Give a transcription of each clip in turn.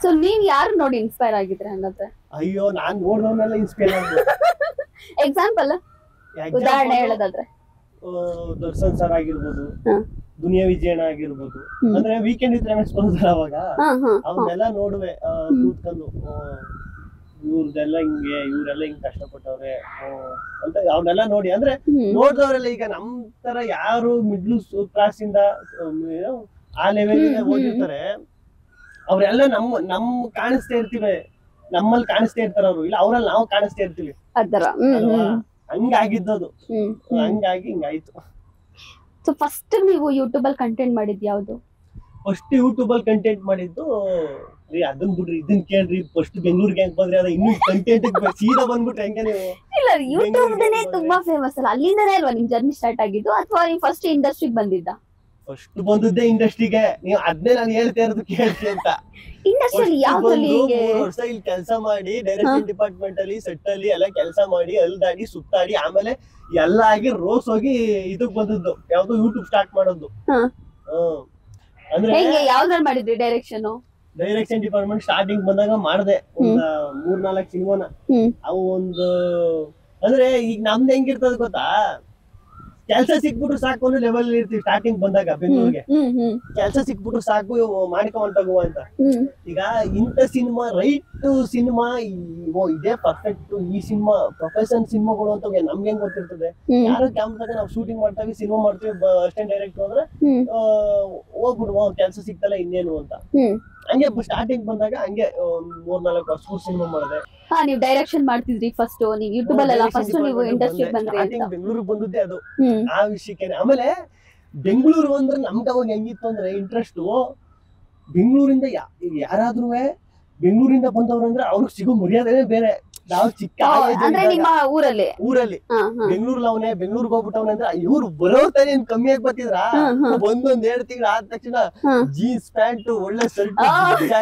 So ನೀವ್ ಯಾರು ನೋಡಿ ಇನ್ಸ್ಪೈರ್ ಆಗಿದ್ರೆ ಹಂಗಂದ್ರೆ ಅಯ್ಯೋ ನಾನ್ ನೋಡ್ದವ್ನೆಲ್ಲ ಇನ್ಸ್ಪೈರ್ ಎಕ್ಸಾಂಪಲ್ ಉದಾಹರಣೆ ಹೇಳೋದಾದ್ರೆ ದರ್ಶನ್ ಸರ್ ಆಗಿರ್ಬೋದು ಹ. ದುನಿಯಾ ವಿಜಯಣ್ಣ ಆಗಿರ್ಬೋದು ಹ್ಮ್. ಅಂದ್ರೆ ವೀಕೆಂಡ್ ಇದ್ರೆ ರಮೇಶ್ ಬರೋದಲ್ಲ ಅವಾಗ ಹಾ ಹಾ ಅವನ್ನೆಲ್ಲ ನೋಡುವೆ ಆ, ಕೂತ್ಕೊಂಡು ಇವ್ರದೆಲ್ಲ ಹಿಂಗೆ ಇವರೆಲ್ಲ ಹಿಂಗ್ ಕಷ್ಟಪಟ್ಟವ್ರೆ ಆ, ಅಂತ ಅವನ್ನೆಲ್ಲ ನೋಡಿ ಅಂದ್ರೆ ಹ್ಮ್ ನೋಡ್ದವ್ರೆಲ್ಲ ಈಗ ನಮ್ ತರ ಯಾರು ಮಿಡ್ಲ್ ಕ್ಲಾಸ್ ಇಂದ ಅಮ್, ಏನು, ಆ ಲೆವೆಲ್ ಹ್ಮ್, ಹ್ಮ್. ಓದಿರ್ತಾರೆ ಅವ್ರೆಲ್ಲ ನಮ್ಮ ನಮ್ ಕಾಣಿಸ್ತಾ ಇರ್ತೀವಿ ನಮ್ಮಲ್ಲಿ ಕಾಣಿಸ್ತಾ ಇರ್ತಾರ ಅವ್ರು ಇಲ್ಲ ಅವ್ರಲ್ಲಿ ನಾವು ಕಾಣಿಸ್ತಾ ಇರ್ತೀವಿ ಅದರ ಹ್ಮ್ ಅಲ್ವಾ ಹ್ಮ್ ಹಂಗಾಗಿದ್ದದು ಹ್ಮ್ ಹ್ಮ್ ಹಂಗಾಗಿ ಹಿಂಗಾಯ್ತು ಸೊ ಫಸ್ಟ್ ನೀವು ಯೂಟ್ಯೂಬ್ ಅಲ್ಲಿ ಕಂಟೆಂಟ್ ಮಾಡಿದ್ ಯಾವ್ದು ಫಸ್ಟ್ ಯೂಟ್ಯೂಬ್ ಅಲ್ಲಿ ಕಂಟೆಂಟ್ ಮಾಡಿದ್ದು ರೀ ಅದನ್ ಬಿಡ್ರಿ ಇದನ್ ಕೇಳ್ರಿ ಫಸ್ಟ್ ಬೆಂಗಳೂರಿಗೆ ಹೆಂಗ್ ಬಂದ್ರಿ ಅದ ಇನ್ನು ಕಂಟೆಂಟ್ ಸೀದಾ ಬಂದ್ಬಿಟ್ರೆ ಹೆಂಗೆ ನೀವು ಇಲ್ಲ ಯೂಟ್ಯೂಬ್ ಬೆಂಗಳೂರಿಗೆ ತುಂಬಾ ಫೇಮಸ್ ಅಲ್ಲ ಅಲ್ಲಿಂದನೇ ಅಲ್ವಾ ನಿಮ್ ಜರ್ನಿ ಸ್ಟಾರ್ಟ್ ಆಗಿದ್ದು ಅಥವಾ ನೀವು ಫಸ್ಟ್ ಇಂಡಸ್ಟ್ರಿಗೆ ಬಂದಿದ್ದ ಫಸ್ಟ್ ಬಂದದ್ದೇ ಇಂಡಸ್ಟ್ರಿಗೆ ನೀವು ಅದನ್ನೇ ನಾನು ಹೇಳ್ತಾ ಇರೋದು ಕೇಳ್ತಿ ಅಂತ ಇಂಡಸ್ಟ್ರಿಯಲ್ಲಿ First ಯಾವ್ದ್ರಲ್ಲಿ ಬಂದು ಹೀಗೆ ಮೂರ್ ವರ್ಷ ಇಲ್ಲಿ ಕೆಲಸ ಮಾಡಿ ಡೈರೆಕ್ಷನ್ ಡಿಪಾರ್ಟ್ಮೆಂಟ್ ಅಲ್ಲಿ ಸೆಟ್ ಅಲ್ಲಿ ಎಲ್ಲ ಕೆಲಸ ಮಾಡಿ ಅಲ್ದಾಡಿ ಸುತ್ತಾಡಿ ಆಮೇಲೆ ಎಲ್ಲ ಆಗಿ ರೋಸ್ ಹೋಗಿ ಇದಕ್ ಬಂದದ್ದು ಯಾವ್ದು ಯೂಟ್ಯೂಬ್ ಸ್ಟಾರ್ಟ್ ಮಾಡೋದು ಹಾ. ಹ್ಮ್. ಅಂದ್ರೆ ಹೆಂಗೆ ಯಾವ್ದ್ರಲ್ಲಿ ಮಾಡಿದ್ರಿ ಡೈರೆಕ್ಷನ್ ಡೈರೆಕ್ಷನ್ ಡಿಪಾರ್ಟ್ಮೆಂಟ್ ಸ್ಟಾರ್ಟಿಂಗ್ ಬಂದಾಗ ಮಾಡ್ದೆ ಒಂದ್ ಮೂರ್ ನಾಲ್ಕು ಸಿನಿಮಾನ ಹ್ಮ್ ಅವು ಒಂದು ಅಂದ್ರೆ ಈಗ ನಮ್ದು ಹೆಂಗಿರ್ತದ ಗೊತ್ತಾ ಕೆಲ್ಸ ಸಿಕ್ಬಿಟ್ರು ಸಾಕು ಅನ್ನೋ ಲೆವೆಲ್ ಇರ್ತೀವಿ ಸ್ಟಾರ್ಟಿಂಗ್ ಬಂದಾಗ ಹ್ಮ್ ಬೆಂಗಳೂರಿಗೆ ಹ್ಮ್ ಹ್ಮ್ ಕೆಲ್ಸ ಸಿಕ್ಬಿಟ್ರು ಸಾಕು ಮಾಡ್ಕೊಂಡ್ ಅಂತ ಹ್ಮ್ ಈಗ ಇಂಥ ಸಿನಿಮಾ ರೈಟ್ ಸಿನಿಮಾ ಇದೇ ಪರ್ಫೆಕ್ಟ್ ಈ ಸಿನಿಮಾ ಪ್ರೊಫೆಷನ್ ಸಿನಿಮಾಗಳು ಅಂತ ನಮ್ಗೆ ಹೆಂಗ್ ಗೊತ್ತಿರ್ತದೆ ಹ್ಮ್ ಯಾರೋ ಕ್ಯಾಮ್ರಾಗ ನಾವು ಶೂಟಿಂಗ್ ಮಾಡ್ತಾವಿ ಸಿನಿಮಾ ಮಾಡ್ತೀವಿ ಅಸಿಸ್ಟೆಂಟ್ ಡೈರೆಕ್ಟರ್ ಅಂದ್ರೆ ಹ್ಮ್ ಆ, ಹೋಗ್ಬಿಡುವ ಕೆಲ್ಸ ಸಿಕ್ತಲ್ಲ ಇನ್ನೇನು ಅಂತ ಹ್ಮ್ ಹಂಗೆ ಸ್ಟಾರ್ಟಿಂಗ್ ಬಂದಾಗ ಹಂಗೆ ಒಂದ್ ಮೂರ್ ನಾಲ್ಕು ವರ್ಷ ಸಿನಿಮಾ ಮಾಡಿದೆ ಹಾ ನೀವ್ ಡೈರೆಕ್ಷನ್ ಮಾಡ್ತಿದ್ರಿ ಫಸ್ಟ್ ನೀವ್ ಯೂಟ್ಯೂಬ್ ಅಲ್ಲೆಲ್ಲ ಫಸ್ಟ್ ನೀವು ಇಂಡಸ್ಟ್ರಿಗೆ ಬಂದ್ರಿ ಅಂತ ಸ್ಟಾರ್ಟಿಂಗ್ ಬೆಂಗಳೂರಿಗೆ ಬಂದದ್ದೇ ಅದು ಹ್ಮ್ ಆ ವಿಷಯಕ್ಕೆ ಆಮೇಲೆ ಬೆಂಗಳೂರು ಅಂದ್ರೆ ನಮ್ಗೆ ಅವಾಗ ಹೆಂಗಿತ್ತು ಅಂದ್ರೆ ಇಂಟ್ರೆಸ್ಟ್ ಬೆಂಗಳೂರಿಂದ ಯಾರಾದ್ರೂ ಬೆಂಗಳೂರಿಂದ ಬಂದವ್ರು ಅಂದ್ರೆ ಅವ್ರಿಗೆ ಸಿಗೋ ಮರ್ಯಾದೆನೇ ಬೇರೆ ನಾವು ಚಿಕ್ಕ ಆ, age ಅಂದ್ರೆ ಇದ್ದಾಗ ನಿಮ್ಮ ಊರಲ್ಲಿ ಊರಲ್ಲಿ ಹಾ ಹಾ ಬೆಂಗಳೂರಲ್ಲಿ ಅವನೇ ಬೆಂಗಳೂರಿಗೆ ಹೋಗ್ಬಿಟ್ಟವನೆ ಅಂದ್ರೆ ಇವ್ರು ಬರೋ ತರ ಏನ್ ಕಮ್ಮಿ ಆಗಿ ಬರ್ತಿದ್ರ ಹ್ಮ್, ಹ್ಮ್. ಒಂದೊಂದ್ ಎರಡ್ ತಿಂಗಳು ಆದ ತಕ್ಷಣ ಹ್ಮ್. ಜೀನ್ಸ್ ಪ್ಯಾಂಟ್ ಒಳ್ಳೆ ಶರ್ಟ್ ಆ.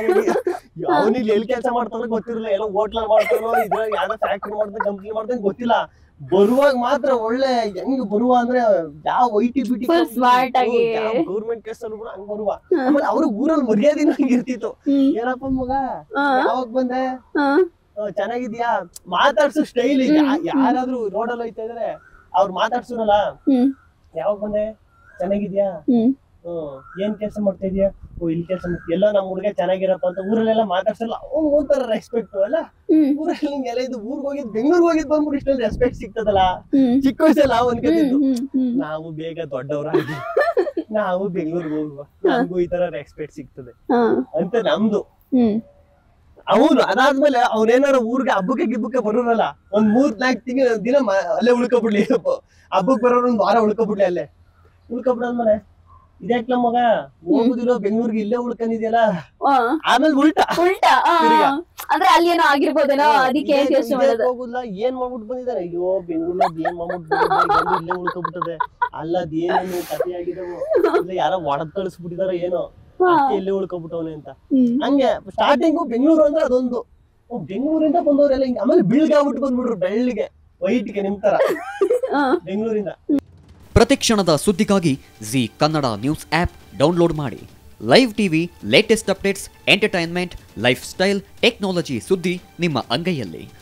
ಅವನಿಗೆ ಎಲ್ಲಿ ಕೆಲಸ ಮಾಡ್ತಾರೋ ಗೊತ್ತಿರಲಿಲ್ಲ ಎಲ್ಲ ಹೋಟ್ಲ ಮಾಡ್ತಾನೋ ಇದ್ರ ಯಾವ್ದೋ ಫ್ಯಾಕ್ಟ್ರಿ ಮಾಡ್ತಾನೆ ಕಂಪ್ನಿ ಮಾಡ್ತಾನೆ ಗೊತ್ತಿಲ್ಲ ಬರುವಾಗ ಮಾತ್ರ ಒಳ್ಳೆ ಹೆಂಗ್ ಬರುವ ಅಂದ್ರೆ ಯಾವ I T B T Full smart ಆಗಿ. ಗೌರ್ಮೆಂಟ್ ಕೇಸ್ ಅಲ್ಲಿ ಕೂಡ ಹಂಗ್ ಬರುವ ಹ್ಮ್. ಆಮೇಲೆ ಅವ್ರ ಊರಲ್ಲಿ ಮರ್ಯಾದೆನೂ ಹಂಗ್ ಇರ್ತಿತ್ತು ಹ್ಮ್ ಏನಪ್ಪ ಮಗ ಹಾ ಯಾವಾಗ ಬಂದೆ ಹಾ ಆ, ಚೆನ್ನಾಗಿದ್ಯಾ ಮಾತಾಡ್ಸೋ ಸ್ಟೈಲ್ ಹ್ಮ್, ಹ್ಮ್. ಯಾರಾದ್ರೂ ರೋಡಲ್ಲಿ ಹೋಯ್ತಾ ಇದ್ರೆ ಅವ್ರು ಮಾತಾಡ್ಸೋರಲ್ಲ ಹ್ಮ್ ಯಾವಾಗ ಬಂದೆ ಚೆನ್ನಾಗಿದ್ಯಾ ಹ್ಮ್ ಹ್ಮ್ ಏನ್ ಕೆಲಸ ಮಾಡ್ತಾ ಇದೀಯಾ ಓ ಇಲ್ಲಿ ಕೆಲಸ ಮಾಡ್ತೀಯ ಎಲ್ಲ ನಮ್ಮ ಹುಡುಗ ಚೆನ್ನಾಗಿರಪ್ಪ ಅಂತ ಊರಲ್ಲೆಲ್ಲ ಮಾತಾಡ್ಸಲ್ಲ ಅವ್ನು ಒಂಥರ ರೆಸ್ಪೆಕ್ಟ್ ಅಲ್ಲ ಹ್ಮ್ ಊರಲ್ಲಿ ಹಿಂಗೆಲ್ಲ ಇದು ಊರ್ಗ್ ಹೋಗಿದ್ ಬೆಂಗ್ಳೂರ್ಗ್ ಹೋಗಿದ್ ಬಂದ್ಬಿಟ್ಟು ಇಷ್ಟೊಂದು ರೆಸ್ಪೆಕ್ಟ್ ಸಿಗ್ತದಲ್ಲ ಹ್ಮ್ ಚಿಕ್ಕ ವಯಸ್ಸಲ್ಲಿ ನಾವು ಹ್ಮ್ ಅನ್ಕೋತಿದ್ದು ಹ್ಮ್ ಹ್ಮ್ ನಾವು ಬೇಗ ದೊಡ್ಡವರಾಗಿ ನಾವು ಬೆಂಗ್ಳೂರ್ಗೆ ಹೋಗುವ ನಮಗೂ ಈ ತರ ರೆಸ್ಪೆಕ್ಟ್ ಸಿಗ್ತದೆ ಹಾ ಅಂತ ನಮ್ದು ಹ್ಮ್ ಅವನು ಅದಾದ್ಮೇಲೆ ಅವ್ನೇನಾರ ಊರ್ಗೆ ಹಬ್ಬಕ್ಕೆ ಗಿಬ್ಬಕ್ಕೆ ಬರೋರಲ್ಲ ಒಂದ್ ಮೂರ್ ನಾಲ್ಕು ತಿಂಗಳ ದಿನ ಮ- ಅಲ್ಲೇ ಉಳ್ಕೊಬಿಡ್ಲಿ ಹಬ್ಬಕ್ ಬರೋರು ಒಂದ್ ವಾರ ಉಳ್ಕೊಬಿಡ್ಲಿ ಅಲ್ಲೇ ಉಳ್ಕೊಬಿಡಾದ್ಮೇಲೆ ಇದ್ಯಾಕ್ ಮಗ ಹೋಗುದಿಲ್ಲ ಬೆಂಗ್ಳೂರ್ಗೆ ಇಲ್ಲೇ ಉಳ್ಕೊಂಡಿದ್ಯಲ್ಲ ಆ, ಆಮೇಲೆ ಉಲ್ಟಾ ಉಲ್ಟಾ ಆ, ತಿರ್ಗಾ. ಅಂದ್ರೆ ಅಲ್ಲಿ ಏನೋ ಆಗಿರ್ಬೋದೇನೋ ಅದಕ್ಕೆ ಇದೇ- ಯೋಚನೆ ಇದೇ ಮಾಡೋದು ಹೋಗುದಿಲ್ಲ ಏನ್ ಮಾಡ್ಬಿಟ್ಟು ಬಂದಿದ್ದಾರೆ ಅಯ್ಯೋ ಬೆಂಗಳೂರಲ್ಲಿ ಏನ್ ಮಾಡ್ಬಿಟ್ಟು ಬಂದಿದ್ದಾರೆ ಗಂಡು ಇಲ್ಲೇ ಉಳ್ಕೊಬಿಟ್ಟದೆ ಅಲ್ಲ ಅದೇನೇನು ಕಥೆ ಆಗಿದಾವು ಇಲ್ಲ ಯಾರೋ ಒಡದ್ ಕಳಿಸ್ಬಿಟ್ಟಿದಾರ ಏನೋ ಹಾ. ಅದ್ಕೆ ಇಲ್ಲೇ ಉಳ್ಕೊಬಿಟ್ಟವನೆ ಅಂತ ಹ್ಮ್ ಹಂಗೆ ಸ್ಟಾರ್ಟಿಂಗು ಬೆಂಗಳೂರು ಅಂದ್ರೆ ಅದೊಂದು ಓ, ಬೆಂಗಳೂರಿಂದ ಬಂದವರೆಲ್ಲ ಹಿಂಗೆ ಆಮೇಲೆ ಬಿಳ್ಗಾಗ್ಬಿಟ್ಟು ಬಂದ್ಬಿಟ್ರು ಬೆಳ್ಳಿಗೆ ವೈಟ್ಗೆ ನಿಮ್ ತರ ಆ. ಬೆಂಗಳೂರಿಂದ ಪ್ರತಿಕ್ಷಣದ ಸುದ್ದಿಗಾಗಿ Zee Kannada news app download ಮಾಡಿ live TV latest updates entertainment lifestyle technology ಸುದ್ದಿ ನಿಮ್ಮ ಅಂಗೈಯಲ್ಲಿ